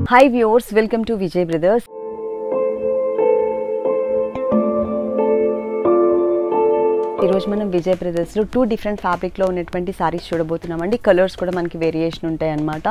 hi viewers welcome to Vijay Brothers ఈరోజు మనం Vijay బ్రదర్స్లో two different ఫ్యాబ్రిక్లో ఉన్నటువంటి సారీస్ చూడబోతున్నామండి కలర్స్ కూడా మనకి వేరియేషన్ ఉంటాయి అన్నమాట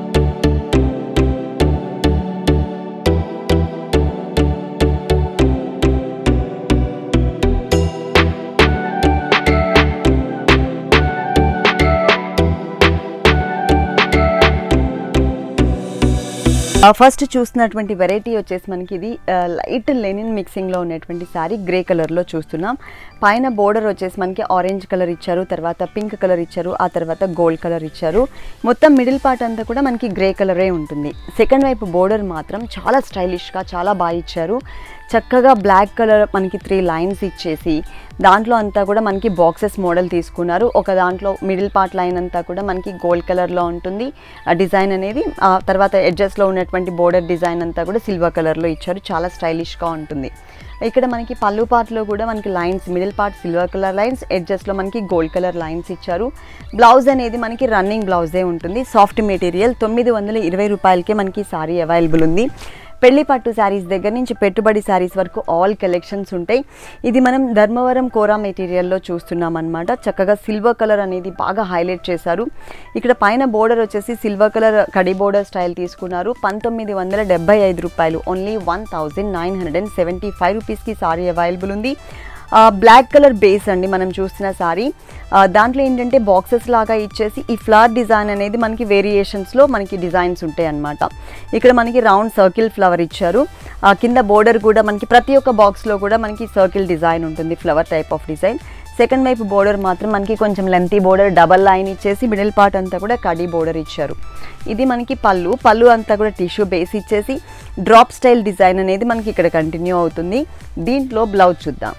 ఫస్ట్ చూస్తున్నటువంటి వెరైటీ వచ్చేసి మనకి ఇది లైట్ లెనిన్ మిక్సింగ్లో ఉన్నటువంటి శారీ గ్రే కలర్లో చూస్తున్నాం పైన బోర్డర్ వచ్చేసి మనకి ఆరెంజ్ కలర్ ఇచ్చారు తర్వాత పింక్ కలర్ ఇచ్చారు ఆ తర్వాత గోల్డ్ కలర్ ఇచ్చారు మొత్తం మిడిల్ పార్ట్ అంతా కూడా మనకి గ్రే కలరే ఉంటుంది సెకండ్ వైపు బోర్డర్ మాత్రం చాలా స్టైలిష్గా చాలా బాగా ఇచ్చారు చక్కగా బ్లాక్ కలర్ మనకి త్రీ లైన్స్ ఇచ్చేసి దాంట్లో అంతా కూడా మనకి బాక్సెస్ మోడల్ తీసుకున్నారు ఒక దాంట్లో మిడిల్ పార్ట్ లైన్ అంతా కూడా మనకి గోల్డ్ కలర్లో ఉంటుంది ఆ డిజైన్ అనేది ఆ తర్వాత ఎడ్జెస్లో ఉన్నటువంటి బోర్డర్ డిజైన్ అంతా కూడా సిల్వర్ కలర్లో ఇచ్చారు చాలా స్టైలిష్గా ఉంటుంది ఇక్కడ మనకి పళ్ళు పార్ట్లో కూడా మనకి lines middle part silver colour lines ఎడ్జెస్లో మనకి గోల్డ్ కలర్ లైన్స్ ఇచ్చారు బ్లౌజ్ అనేది మనకి రన్నింగ్ బ్లౌజే ఉంటుంది సాఫ్ట్ మెటీరియల్ తొమ్మిది వందల ఇరవై రూపాయలకే మనకి సారీ అవైలబుల్ ఉంది పెళ్లి పట్టు శారీస్ దగ్గర నుంచి పెట్టుబడి శారీస్ వరకు ఆల్ కలెక్షన్స్ ఉంటాయి ఇది మనం ధర్మవరం కోరా మెటీరియల్లో చూస్తున్నాం అనమాట చక్కగా సిల్వర్ కలర్ అనేది బాగా హైలైట్ చేశారు ఇక్కడ పైన బోర్డర్ వచ్చేసి సిల్వర్ కలర్ కడి బోర్డర్ స్టైల్ తీసుకున్నారు పంతొమ్మిది వందల డెబ్బై ఐదు రూపాయలు only one thousand nine hundred and seventy five రూపీస్కి సారీ అవైలబుల్ ఉంది బ్లాక్ కలర్ బేస్ అండి మనం చూస్తున్న సారీ దాంట్లో ఏంటంటే బాక్సెస్ లాగా ఇచ్చేసి ఈ ఫ్లవర్ డిజైన్ అనేది మనకి వేరియేషన్స్లో మనకి డిజైన్స్ ఉంటాయి అన్నమాట ఇక్కడ మనకి రౌండ్ సర్కిల్ ఫ్లవర్ ఇచ్చారు కింద బోర్డర్ కూడా మనకి ప్రతి ఒక్క బాక్స్లో కూడా మనకి సర్కిల్ డిజైన్ ఉంటుంది flower type of design second వైపు బోర్డర్ మాత్రం మనకి కొంచెం లెంతీ బోర్డర్ డబల్ లైన్ ఇచ్చేసి మిడిల్ పార్ట్ అంతా కూడా కడి బోర్డర్ ఇచ్చారు ఇది మనకి పళ్ళు పళ్ళు అంతా కూడా టిష్యూ బేస్ ఇచ్చేసి డ్రాప్ స్టైల్ డిజైన్ అనేది మనకి ఇక్కడ కంటిన్యూ అవుతుంది దీంట్లో బ్లౌజ్ చూద్దాం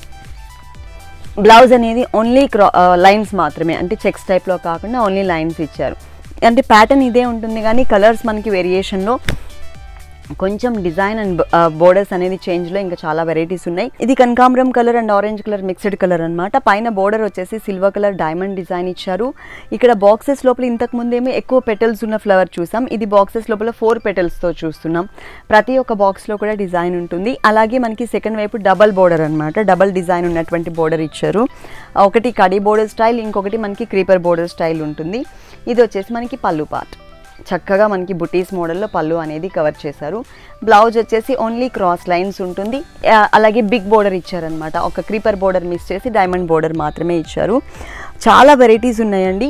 బ్లౌజ్ అనేది ఓన్లీ క్రా లైన్స్ మాత్రమే అంటే చెక్స్ టైప్లో కాకుండా ఓన్లీ లైన్స్ ఇచ్చారు అంటే ప్యాటర్న్ ఇదే ఉంటుంది కానీ కలర్స్ మనకి వేరియేషన్లో కొంచెం డిజైన్ అండ్ బోర్డర్స్ అనేది చేంజ్లో ఇంకా చాలా వెరైటీస్ ఉన్నాయి ఇది కనకాంబరం colour and orange colour mixed colour అనమాట పైన బోర్డర్ వచ్చేసి సిల్వర్ కలర్ డైమండ్ డిజైన్ ఇచ్చారు ఇక్కడ బాక్సెస్ లోపల ఇంతకు ముందేమో ఎక్కువ పెటల్స్ ఉన్న ఫ్లవర్ చూసాం ఇది బాక్సెస్ లోపల ఫోర్ పెటల్స్తో చూస్తున్నాం ప్రతి ఒక్క బాక్స్లో కూడా డిజైన్ ఉంటుంది అలాగే మనకి సెకండ్ వైపు డబల్ బోర్డర్ అనమాట డబల్ డిజైన్ ఉన్నటువంటి బోర్డర్ ఇచ్చారు ఒకటి కడి బోర్డర్ స్టైల్ ఇంకొకటి మనకి క్రీపర్ బోర్డర్ స్టైల్ ఉంటుంది ఇది వచ్చేసి మనకి పళ్ళు పార్ట్ చక్కగా మనకి బుటీస్ మోడల్లో పళ్ళు అనేది కవర్ చేశారు బ్లౌజ్ వచ్చేసి ఓన్లీ క్రాస్ లైన్స్ ఉంటుంది అలాగే బిగ్ బోర్డర్ ఇచ్చారనమాట ఒక క్రీపర్ బోర్డర్ మిస్ చేసి డైమండ్ బోర్డర్ మాత్రమే ఇచ్చారు చాలా వెరైటీస్ ఉన్నాయండి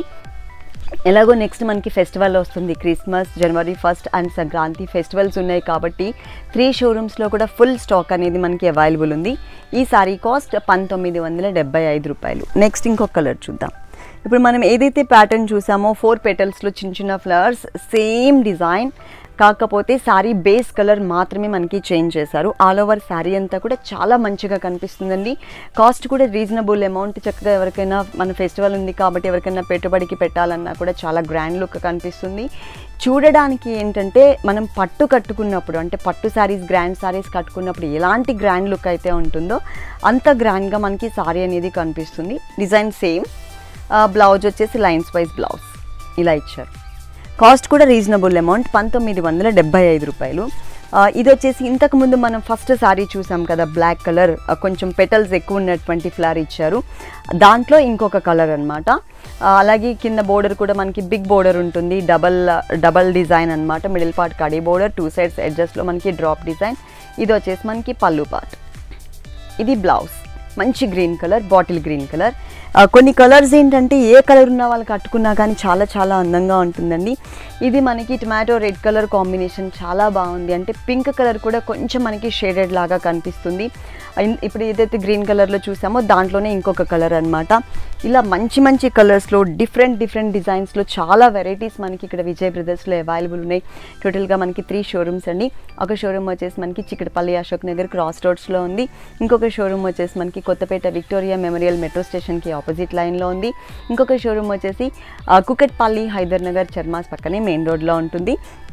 ఎలాగో నెక్స్ట్ మనకి ఫెస్టివల్ వస్తుంది క్రిస్మస్ జనవరి ఫస్ట్ అండ్ సంక్రాంతి ఫెస్టివల్స్ ఉన్నాయి కాబట్టి త్రీ షోరూమ్స్లో కూడా ఫుల్ స్టాక్ అనేది మనకి అవైలబుల్ ఉంది ఈ సారీ కాస్ట్ పంతొమ్మిది వందల డెబ్బై ఐదు రూపాయలు నెక్స్ట్ ఇంకొక కలర్ చూద్దాం ఇప్పుడు మనం ఏదైతే ప్యాటర్న్ చూసామో ఫోర్ పెటల్స్లో చిన్న చిన్న ఫ్లవర్స్ సేమ్ డిజైన్ కాకపోతే శారీ బేస్ కలర్ మాత్రమే మనకి చేంజ్ చేశారు ఆల్ ఓవర్ శారీ అంతా కూడా చాలా మంచిగా కనిపిస్తుందండి కాస్ట్ కూడా రీజనబుల్ అమౌంట్ చక్కగా ఎవరికైనా మన ఫెస్టివల్ ఉంది కాబట్టి ఎవరికైనా పెట్టుబడికి పెట్టాలన్నా కూడా చాలా గ్రాండ్ లుక్ కనిపిస్తుంది చూడడానికి ఏంటంటే మనం పట్టు కట్టుకున్నప్పుడు అంటే పట్టు శారీస్ గ్రాండ్ శారీస్ కట్టుకున్నప్పుడు ఎలాంటి గ్రాండ్ లుక్ అయితే ఉంటుందో అంత గ్రాండ్గా మనకి శారీ అనేది కనిపిస్తుంది డిజైన్ సేమ్ బ్లౌజ్ వచ్చేసి లైన్స్ వైజ్ బ్లౌజ్ ఇలా ఇచ్చారు కాస్ట్ కూడా రీజనబుల్ అమౌంట్ పంతొమ్మిది వందల డెబ్బై ఐదు రూపాయలు ఇది వచ్చేసి ఇంతకుముందు మనం ఫస్ట్ సారీ చూసాం కదా బ్లాక్ కలర్ కొంచెం పెటల్స్ ఎక్కువ ఉన్నటువంటి ఫ్లవర్ ఇచ్చారు దాంట్లో ఇంకొక కలర్ అనమాట అలాగే కింద బోర్డర్ కూడా మనకి బిగ్ బోర్డర్ ఉంటుంది డబల్ డబల్ డిజైన్ అనమాట మిడిల్ పార్ట్ కడి బోర్డర్ టూ సైడ్స్ ఎడ్జస్ట్లో మనకి డ్రాప్ డిజైన్ ఇది వచ్చేసి మనకి పళ్ళు పార్ట్ ఇది బ్లౌజ్ మంచి green colour bottle green colour కొన్ని కలర్స్ ఏంటంటే ఏ కలర్ ఉన్న వాళ్ళు కట్టుకున్నా కానీ చాలా చాలా అందంగా ఉంటుందండి ఇది మనకి టొమాటో రెడ్ కలర్ కాంబినేషన్ చాలా బాగుంది అంటే పింక్ కలర్ కూడా కొంచెం మనకి షేడెడ్ లాగా కనిపిస్తుంది ఇప్పుడు ఏదైతే గ్రీన్ కలర్లో చూసామో దాంట్లోనే ఇంకొక కలర్ అనమాట ఇలా మంచి మంచి కలర్స్లో డిఫరెంట్ డిఫరెంట్ డిజైన్స్లో చాలా వెరైటీస్ మనకి ఇక్కడ విజయ్ బ్రదర్స్లో అవైలబుల్ ఉన్నాయి టోటల్గా మనకి త్రీ షోరూమ్స్ అండి ఒక షోరూమ్ వచ్చేసి మనకి చిక్కడపల్లి అశోక్ నగర్ క్రాస్ రోడ్స్లో ఉంది ఇంకొక షోరూమ్ వచ్చేసి మనకి కొత్తపేట విక్టోరియా మెమోరియల్ మెట్రో స్టేషన్కి ఆపోజిట్ లైన్లో ఉంది ఇంకొక షోరూమ్ వచ్చేసి కుకట్పల్లి హైదర్ నగర్ చర్మాస్ పక్కనే మెయిన్ రోడ్లో ఉంటుంది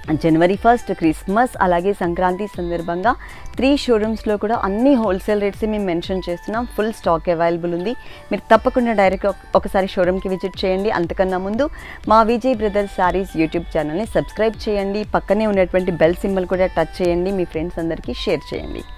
జనవరి ఫస్ట్ క్రిస్మస్ అలాగే సంక్రాంతి సందర్భంగా త్రీ షోరూమ్స్లో కూడా అన్ని హోల్సేల్ రేట్స్ మేము మెన్షన్ చేస్తున్నాం ఫుల్ స్టాక్ అవైలబుల్ ఉంది మీరు తప్పకుండా డైరెక్ట్ ఒకసారి షోరూమ్కి విజిట్ చేయండి అంతకన్నా ముందు మా విజయ్ బ్రదర్స్ శారీస్ యూట్యూబ్ ఛానల్ని సబ్స్క్రైబ్ చేయండి పక్కనే ఉన్నటువంటి బెల్ సింబల్ కూడా టచ్ చేయండి మీ ఫ్రెండ్స్ అందరికీ షేర్ చేయండి